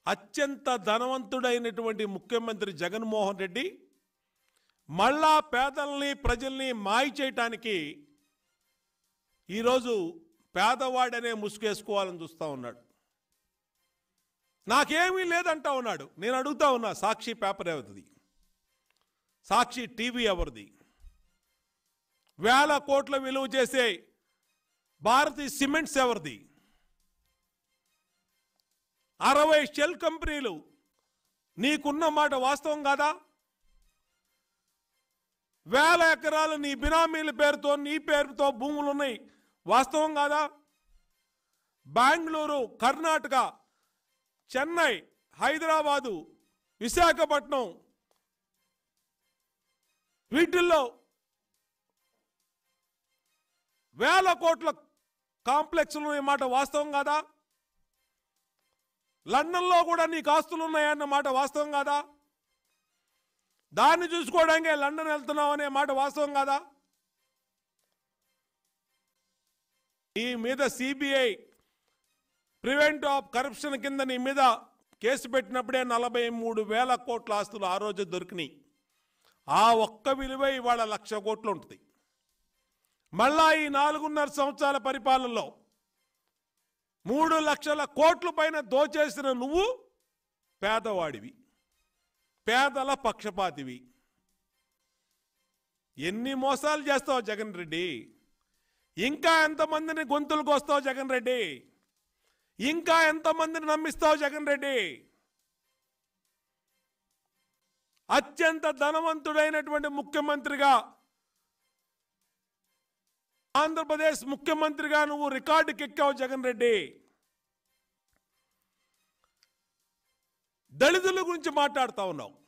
అత్యంత ధనవంతుడైనటువంటి ముఖ్యమంత్రి జగన్మోహన్ రెడ్డి మళ్ళా పేదల్ని ప్రజల్ని మాయ చేయటానికి ఈరోజు పేదవాడనే ముసుగేసుకోవాలని చూస్తూ ఉన్నాడు నాకేమీ లేదంటా ఉన్నాడు నేను అడుగుతా ఉన్నా సాక్షి పేపర్ ఎవరిది సాక్షి టీవీ ఎవరిది వేల కోట్ల విలువ చేసే భారతీ సిమెంట్స్ ఎవరిది అరవై షెల్ కంపెనీలు నీకున్న మాట వాస్తవం కాదా వేల ఎకరాలు నీ బినామీల పేరుతో నీ పేరుతో భూములు ఉన్నాయి వాస్తవం కాదా బెంగళూరు కర్ణాటక చెన్నై హైదరాబాదు విశాఖపట్నం వీటిల్లో వేల కోట్ల కాంప్లెక్స్లు ఉన్నాయి మాట వాస్తవం కాదా లండన్లో కూడా నీకు ఆస్తులు ఉన్నాయన్న మాట వాస్తవం కాదా దాన్ని చూసుకోవడానికే లండన్ వెళ్తున్నావు అనే మాట వాస్తవం కాదా ఈ మీద సిబిఐ ప్రివెంట్ ఆఫ్ కరప్షన్ కింద నీ మీద కేసు పెట్టినప్పుడే నలభై మూడు వేల కోట్ల ఆస్తులు ఆ రోజు దొరికినాయి ఆ ఒక్క విలువ ఇవాళ లక్ష కోట్లు ఉంటుంది మళ్ళా ఈ నాలుగున్నర సంవత్సరాల పరిపాలనలో మూడు లక్షల కోట్ల పైన దోచేసిన నువ్వు పేదవాడివి పేదల పక్షపాతివి ఎన్ని మోసాలు చేస్తావు జగన్ రెడ్డి ఇంకా ఎంతమందిని గొంతులకు వస్తావు జగన్ రెడ్డి ఇంకా ఎంతమందిని నమ్మిస్తావు జగన్ రెడ్డి అత్యంత ధనవంతుడైనటువంటి ముఖ్యమంత్రిగా ఆంధ్రప్రదేశ్ ముఖ్యమంత్రిగా నువ్వు రికార్డుకి ఎక్కావు జగన్ రెడ్డి దళితుల గురించి మాట్లాడుతా ఉన్నావు